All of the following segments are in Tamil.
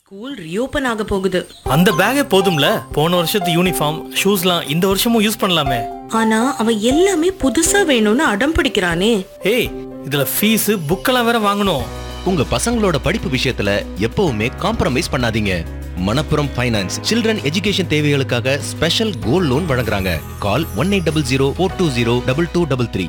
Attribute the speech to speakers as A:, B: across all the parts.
A: ஸ்கூல் ரீஓபன் ஆக போகுது
B: அந்த பேக்கே போதும்ல போன வருஷத்து யூனிஃபார்ம் ஷூஸ்லாம் இந்த வருஷமும் யூஸ் பண்ணலாமே
A: ஆனா அவன் எல்லாமே புதுசா வேணும்னு அடம் பிடிக்கிறானே
B: ஏய் இதுல ஃபீஸ் புக்கெல்லாம் வேற வாங்கணும்
C: உங்க பசங்களோட படிப்பு விஷயத்துல எப்பவுமே காம்ப்ரமைஸ் பண்ணாதீங்க மணப்புரம் ஃபைனான்ஸ் சில்ட்ரன் எஜுகேஷன் தேவைகளுக்காக ஸ்பெஷல் கோல்ட் லோன் வழங்குறாங்க call one eight double zero four two zero double two double three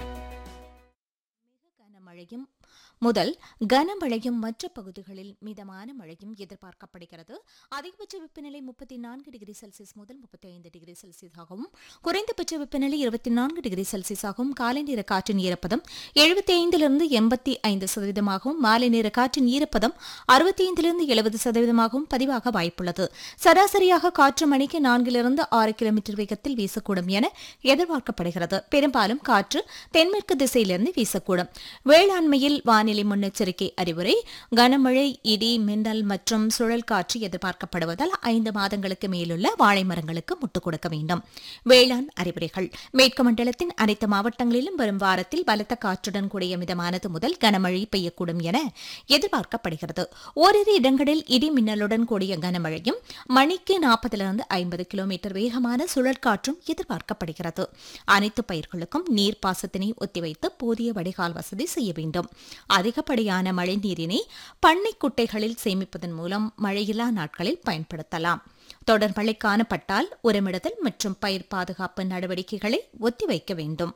D: கனமழையும் முதல் கனமழையும் மற்ற பகுதிகளில் மிதமான மழையும் எதிர்பார்க்கப்படுகிறது அதிகபட்ச வெப்பநிலை முப்பத்தி நான்கு டிகிரி செல்சியஸ் முதல் முப்பத்தி ஐந்து டிகிரி செல்சியஸாகவும் குறைந்தபட்ச வெப்பநிலை இருபத்தி நான்கு டிகிரி செல்சியஸாகவும் காலை நேர காற்றின் ஈரப்பதம் எழுபத்தி ஐந்திலிருந்து எண்பத்தி ஐந்து சதவீதமாகவும் மாலை நேர காற்றின் ஈரப்பதம் அறுபத்தி ஐந்திலிருந்து எழுபது சதவீதமாகவும் பதிவாக வாய்ப்புள்ளது சராசரியாக காற்று மணிக்கு நான்கிலிருந்து ஆறு கிலோமீட்டர் வேகத்தில் வீசக்கூடும் என எதிர்பார்க்கப்படுகிறது பெரும்பாலும் காற்று தென்மேற்கு திசையிலிருந்து வீசக்கூடும் வேளாண்மையில் வானிலை முன்னெச்சரிக்கை அறிவுரை கனமழை இடி மின்னல் மற்றும் சுழல் காற்று எதிர்பார்க்கப்படுவதால் ஐந்து மாதங்களுக்கு மேலுள்ள வாழை மரங்களுக்கு முட்டுக் கொடுக்க வேண்டும் வேளாண் அறிவுரைகள் மேற்கு மண்டலத்தின் அனைத்து மாவட்டங்களிலும் வரும் வாரத்தில் பலத்த காற்றுடன் கூடிய மிதமானது முதல் கனமழை பெய்யக்கூடும் என எதிர்பார்க்கப்படுகிறது ஓரிரு இடங்களில் இடி மின்னலுடன் கூடிய கனமழையும் மணிக்கு நாற்பதிலிருந்து ஐம்பது கிலோமீட்டர் வேகமான சுழல் காற்றும் எதிர்பார்க்கப்படுகிறது அனைத்து பயிர்களுக்கும் நீர்ப்பாசத்தினை ஒத்திவைத்து போதிய வடிகால் வசதி செய்ய வேண்டும் அதிகப்படியான மழைநீரினை பண்ணை குட்டைகளில் சேமிப்பதன் மூலம் மழையில்லா நாட்களில் பயன்படுத்தலாம் தொடர் மழை காணப்பட்டால் உரமிடுதல் மற்றும் பயிர் பாதுகாப்பு நடவடிக்கைகளை ஒத்திவைக்க வேண்டும்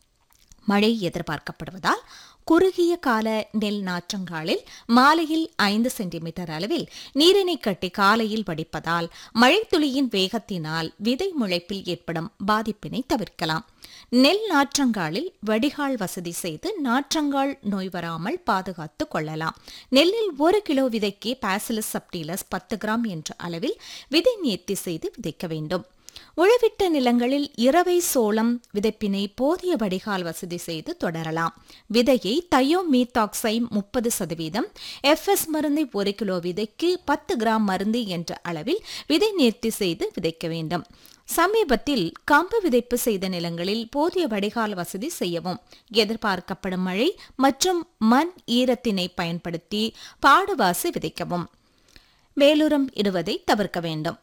D: மழை எதிர்பார்க்கப்படுவதால் குறுகிய கால நெல் நாற்றங்காலில் மாலையில் ஐந்து சென்டிமீட்டர் அளவில் நீரினை கட்டி காலையில் வடிப்பதால் மழைத்துளியின் வேகத்தினால் விதை முளைப்பில் ஏற்படும் பாதிப்பினை தவிர்க்கலாம் நெல் நாற்றங்காலில் வடிகால் வசதி செய்து நாற்றங்கால் நோய் வராமல் பாதுகாத்துக் கொள்ளலாம் நெல்லில் ஒரு கிலோ விதைக்கு பாசிலஸ் சப்டிலஸ் பத்து கிராம் என்ற அளவில் விதை நேர்த்தி செய்து விதைக்க வேண்டும் உழவிட்ட நிலங்களில் இரவை சோளம் விதைப்பினை போதிய வடிகால் வசதி செய்து தொடரலாம் விதையை தயோமீத்தாக்சை முப்பது சதவீதம் எஃப்எஸ் மருந்தை ஒரு கிலோ விதைக்கு பத்து கிராம் மருந்து என்ற அளவில் விதை நேர்த்தி செய்து விதைக்க வேண்டும் சமீபத்தில் கம்பு விதைப்பு செய்த நிலங்களில் போதிய வடிகால் வசதி செய்யவும் எதிர்பார்க்கப்படும் மழை மற்றும் மண் ஈரத்தினை பயன்படுத்தி பாடுவாசி விதைக்கவும் வேலுரம் இடுவதை தவிர்க்க வேண்டும்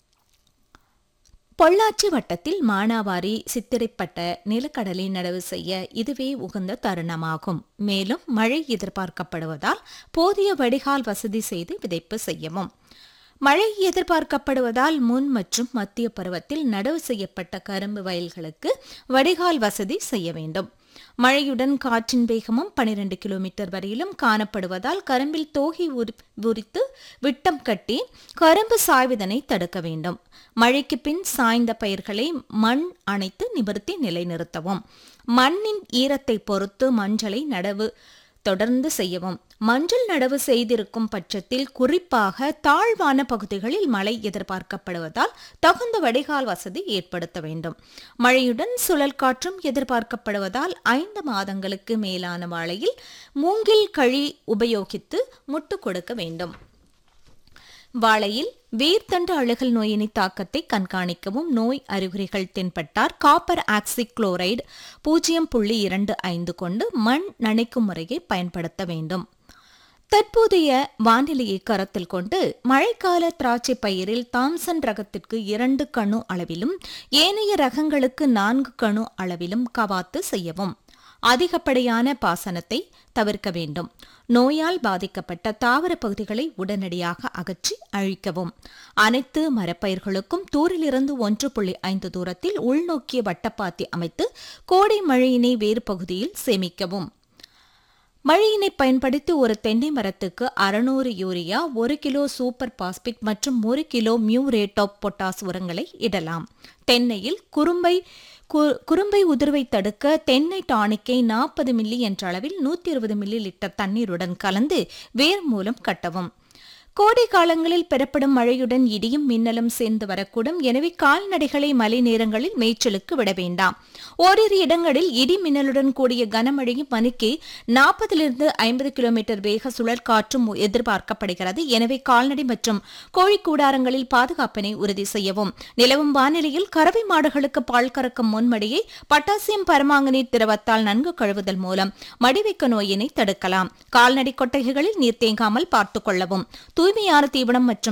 D: பொள்ளாச்சி வட்டத்தில் மானாவாரி சித்திரைப்பட்ட நிலக்கடலை நடவு செய்ய இதுவே உகந்த தருணமாகும் மேலும் மழை எதிர்பார்க்கப்படுவதால் போதிய வடிகால் வசதி செய்து விதைப்பு செய்யவும் மழை எதிர்பார்க்கப்படுவதால் முன் மற்றும் மத்திய பருவத்தில் நடவு செய்யப்பட்ட கரும்பு வயல்களுக்கு வடிகால் வசதி செய்ய வேண்டும் மழையுடன் காற்றின் வேகமும் 12 கிலோமீட்டர் வரையிலும் காணப்படுவதால் கரும்பில் தோகை உரி- உரித்து விட்டம் கட்டி கரும்பு சாய்வதனை தடுக்க வேண்டும் மழைக்கு பின் சாய்ந்த பயிர்களை மண் அணைத்து நிமிர்த்தி நிலைநிறுத்தவும் மண்ணின் ஈரத்தை பொறுத்து மஞ்சளை நடவு தொடர்ந்து செய்யவும் மஞ்சள் நடவு செய்திருக்கும் பட்சத்தில் குறிப்பாக தாழ்வான பகுதிகளில் மழை எதிர்பார்க்கப்படுவதால் தகுந்த வடிகால் வசதி ஏற்படுத்த வேண்டும் மழையுடன் சுழல் காற்றும் எதிர்பார்க்கப்படுவதால் ஐந்து மாதங்களுக்கு மேலான வாழையில் மூங்கில் கழி உபயோகித்து முட்டு கொடுக்க வேண்டும் வாழையில் வேர்த்தண்டு அழுகல் நோயினை தாக்கத்தை கண்காணிக்கவும் நோய் அறிகுறிகள் தென்பட்டார் காப்பர் ஆக்சிக் குளோரைடு பூஜ்ஜியம் புள்ளி இரண்டு ஐந்து கொண்டு மண் நனைக்கும் முறையை பயன்படுத்த வேண்டும் தற்போதைய வானிலையை கருத்தில் கொண்டு மழைக்கால திராட்சை பயிரில் தாம்சன் ரகத்திற்கு இரண்டு கணு அளவிலும் ஏனைய ரகங்களுக்கு நான்கு கணு அளவிலும் கவாத்து செய்யவும் அதிகப்படியான பாசனத்தை தவிர்க்க வேண்டும் நோயால் பாதிக்கப்பட்ட தாவர பகுதிகளை உடனடியாக அகற்றி அழிக்கவும் அனைத்து மரப்பயிர்களுக்கும் தூரிலிருந்து ஒன்று புள்ளி ஐந்து தூரத்தில் உள்நோக்கிய வட்டப்பாத்தி அமைத்து கோடை மழையினை வேறு பகுதியில் சேமிக்கவும் மழையினை பயன்படுத்தி ஒரு தென்னை மரத்துக்கு அறுநூறு யூரியா ஒரு கிலோ சூப்பர் பாஸ்பிட் மற்றும் ஒரு கிலோ மியூரேட் ஆஃப் பொட்டாஸ் உரங்களை இடலாம் தென்னையில் குறும்பை கு- குறும்பை உதிர்வை தடுக்க தென்னை டானிக்கை நாற்பது மில்லி என்ற அளவில் நூற்றி இருபது மில்லி லிட்டர் தண்ணீருடன் கலந்து வேர் மூலம் கட்டவும் கோடை காலங்களில் பெறப்படும் மழையுடன் இடியும் மின்னலும் சேர்ந்து வரக்கூடும் எனவே கால்நடைகளை மழை நேரங்களில் மேய்ச்சலுக்கு விட வேண்டாம் ஓரிரு இடங்களில் இடி மின்னலுடன் கூடிய கனமழையும் மணிக்கு நாற்பதிலிருந்து ஐம்பது கிலோமீட்டர் வேக சுழல் காற்றும் எதிர்பார்க்கப்படுகிறது எனவே கால்நடை மற்றும் கோழி கூடாரங்களில் பாதுகாப்பினை உறுதி செய்யவும் நிலவும் வானிலையில் கறவை மாடுகளுக்கு பால் கறக்கும் முன்மடியை பட்டாசியம் பரமாங்கனேட் திரவத்தால் நன்கு கழுவுதல் மூலம் மடிவைக்க நோயினை தடுக்கலாம் கால்நடை கொட்டகைகளில் நீர் தேங்காமல் பார்த்துக் கொள்ளவும் தூய்மையான தீவனம் மற்றும்